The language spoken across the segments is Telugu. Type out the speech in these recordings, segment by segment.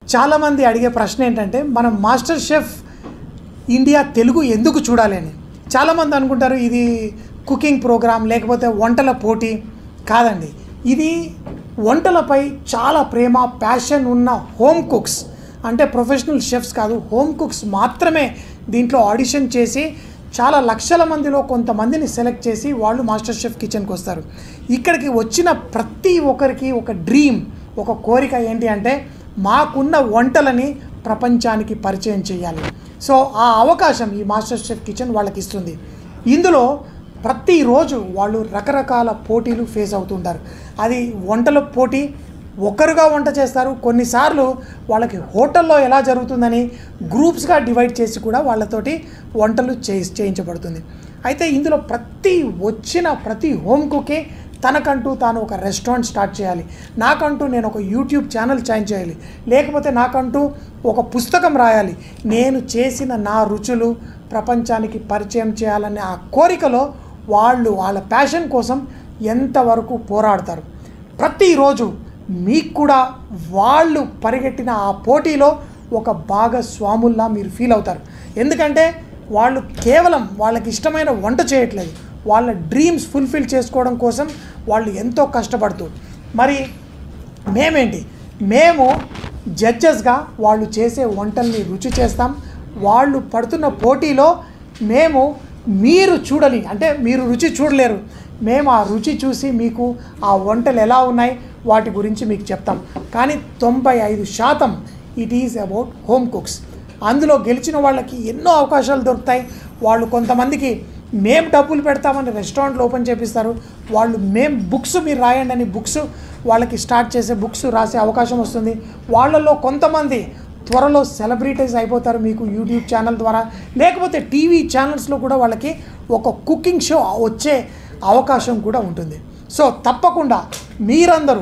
చాలామంది అడిగే ప్రశ్న ఏంటంటే మనం మాస్టర్ షెఫ్ ఇండియా తెలుగు ఎందుకు చూడాలి అని చాలామంది అనుకుంటారు ఇది కుకింగ్ ప్రోగ్రామ్ లేకపోతే వంటల పోటీ కాదండి ఇది వంటలపై చాలా ప్రేమ ప్యాషన్ ఉన్న హోమ్ కుక్స్ అంటే ప్రొఫెషనల్ షెఫ్స్ కాదు హోమ్ కుక్స్ మాత్రమే దీంట్లో ఆడిషన్ చేసి చాలా లక్షల మందిలో కొంతమందిని సెలెక్ట్ చేసి వాళ్ళు మాస్టర్ షెఫ్ కిచెన్కి వస్తారు ఇక్కడికి వచ్చిన ప్రతి ఒక్కరికి ఒక డ్రీమ్ ఒక కోరిక ఏంటి అంటే మాకున్న వంటలని ప్రపంచానికి పరిచయం చేయాలి సో ఆ అవకాశం ఈ మాస్టర్ షెఫ్ కిచెన్ వాళ్ళకి ఇస్తుంది ఇందులో ప్రతిరోజు వాళ్ళు రకరకాల పోటీలు ఫేస్ అవుతుంటారు అది వంటల పోటీ ఒకరుగా వంట చేస్తారు కొన్నిసార్లు వాళ్ళకి హోటల్లో ఎలా జరుగుతుందని గ్రూప్స్గా డివైడ్ చేసి కూడా వాళ్ళతోటి వంటలు చేయి చేయించబడుతుంది అయితే ఇందులో ప్రతి వచ్చిన ప్రతి హోమ్ కుకే తనకంటూ తాను ఒక రెస్టారెంట్ స్టార్ట్ చేయాలి నాకంటూ నేను ఒక యూట్యూబ్ ఛానల్ జాయిన్ చేయాలి లేకపోతే నాకంటూ ఒక పుస్తకం రాయాలి నేను చేసిన నా రుచులు ప్రపంచానికి పరిచయం చేయాలనే ఆ కోరికలో వాళ్ళు వాళ్ళ ప్యాషన్ కోసం ఎంతవరకు పోరాడతారు ప్రతిరోజు మీకు కూడా వాళ్ళు పరిగెట్టిన ఆ పోటీలో ఒక భాగస్వాముల్లా మీరు ఫీల్ అవుతారు ఎందుకంటే వాళ్ళు కేవలం వాళ్ళకి ఇష్టమైన వంట చేయట్లేదు వాళ్ళ డ్రీమ్స్ ఫుల్ఫిల్ చేసుకోవడం కోసం వాళ్ళు ఎంతో కష్టపడుతూ మరి మేమేంటి మేము జడ్జెస్గా వాళ్ళు చేసే వంటల్ని రుచి చేస్తాం వాళ్ళు పడుతున్న పోటీలో మేము మీరు చూడని అంటే మీరు రుచి చూడలేరు మేము ఆ రుచి చూసి మీకు ఆ వంటలు ఎలా ఉన్నాయి వాటి గురించి మీకు చెప్తాం కానీ తొంభై ఐదు శాతం it is about home cooks అందులో గెలిచిన వాళ్ళకి ఎన్నో అవకాశాలు దొరుకుతాయి వాళ్ళు కొంతమందికి మేము డబ్బులు పెడతామని రెస్టారెంట్లు ఓపెన్ చేపిస్తారు వాళ్ళు మేము బుక్స్ మీరు రాయండి అని బుక్స్ వాళ్ళకి స్టార్ట్ చేసే బుక్స్ రాసే అవకాశం వస్తుంది వాళ్ళల్లో కొంతమంది త్వరలో సెలబ్రిటీస్ అయిపోతారు మీకు యూట్యూబ్ ఛానల్ ద్వారా లేకపోతే టీవీ ఛానల్స్లో కూడా వాళ్ళకి ఒక కుకింగ్ షో వచ్చే అవకాశం కూడా ఉంటుంది సో తప్పకుండా మీరందరూ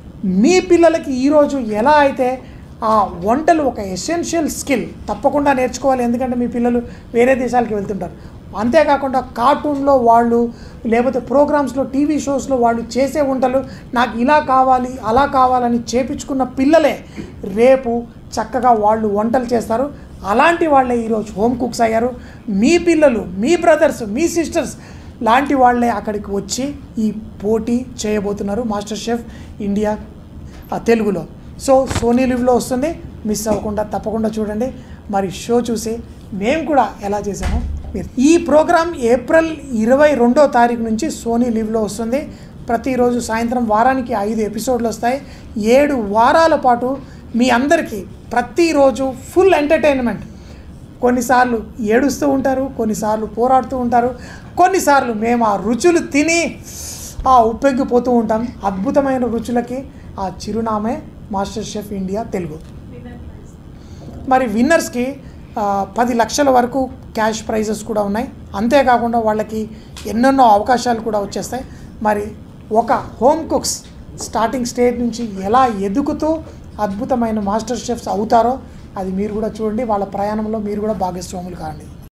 మీ పిల్లలకి ఈరోజు ఎలా అయితే ఆ వంటలు ఒక ఎసెన్షియల్ స్కిల్ తప్పకుండా నేర్చుకోవాలి ఎందుకంటే మీ పిల్లలు వేరే దేశాలకి వెళ్తుంటారు అంతేకాకుండా కార్టూన్లో వాళ్ళు లేకపోతే ప్రోగ్రామ్స్లో టీవీ షోస్లో వాళ్ళు చేసే వంటలు నాకు ఇలా కావాలి అలా కావాలని చేపించుకున్న పిల్లలే రేపు చక్కగా వాళ్ళు వంటలు చేస్తారు అలాంటి వాళ్ళే ఈరోజు హోమ్ కుక్స్ అయ్యారు మీ పిల్లలు మీ బ్రదర్స్ మీ సిస్టర్స్ లాంటి వాళ్ళే అక్కడికి వచ్చి ఈ పోటీ చేయబోతున్నారు మాస్టర్ షెఫ్ ఇండియా ఆ, తెలుగులో సో సోనీ లివ్లో వస్తుంది మిస్ అవ్వకుండా తప్పకుండా చూడండి మరి షో చూసి మేము కూడా ఎలా చేసామో మీరు ఈ ప్రోగ్రామ్ ఏప్రిల్ ఇరవై రెండో తారీఖు నుంచి సోనీ లివ్లో వస్తుంది ప్రతిరోజు సాయంత్రం వారానికి ఐదు ఎపిసోడ్లు వస్తాయి ఏడు వారాల పాటు మీ అందరికీ ప్రతిరోజు ఫుల్ ఎంటర్టైన్మెంట్ కొన్నిసార్లు ఏడుస్తూ ఉంటారు కొన్నిసార్లు పోరాడుతూ ఉంటారు కొన్నిసార్లు మేము ఆ రుచులు తిని ఆ ఉప్పెగ్గిపోతూ ఉంటాం అద్భుతమైన రుచులకి ఆ చిరునామే మాస్టర్ షెఫ్ ఇండియా తెలుగు మరి విన్నర్స్కి ఆ, పది లక్షల వరకు క్యాష్ ప్రైజెస్ కూడా ఉన్నాయి అంతేకాకుండా వాళ్ళకి ఎన్నెన్నో అవకాశాలు కూడా వచ్చేస్తాయి మరి ఒక హోమ్ కుక్స్ స్టార్టింగ్ స్టేజ్ నుంచి ఎలా ఎదుగుతూ అద్భుతమైన మాస్టర్ షెఫ్స్ అవుతారో అది మీరు కూడా చూడండి వాళ్ళ ప్రయాణంలో మీరు కూడా భాగస్వాములు కాండి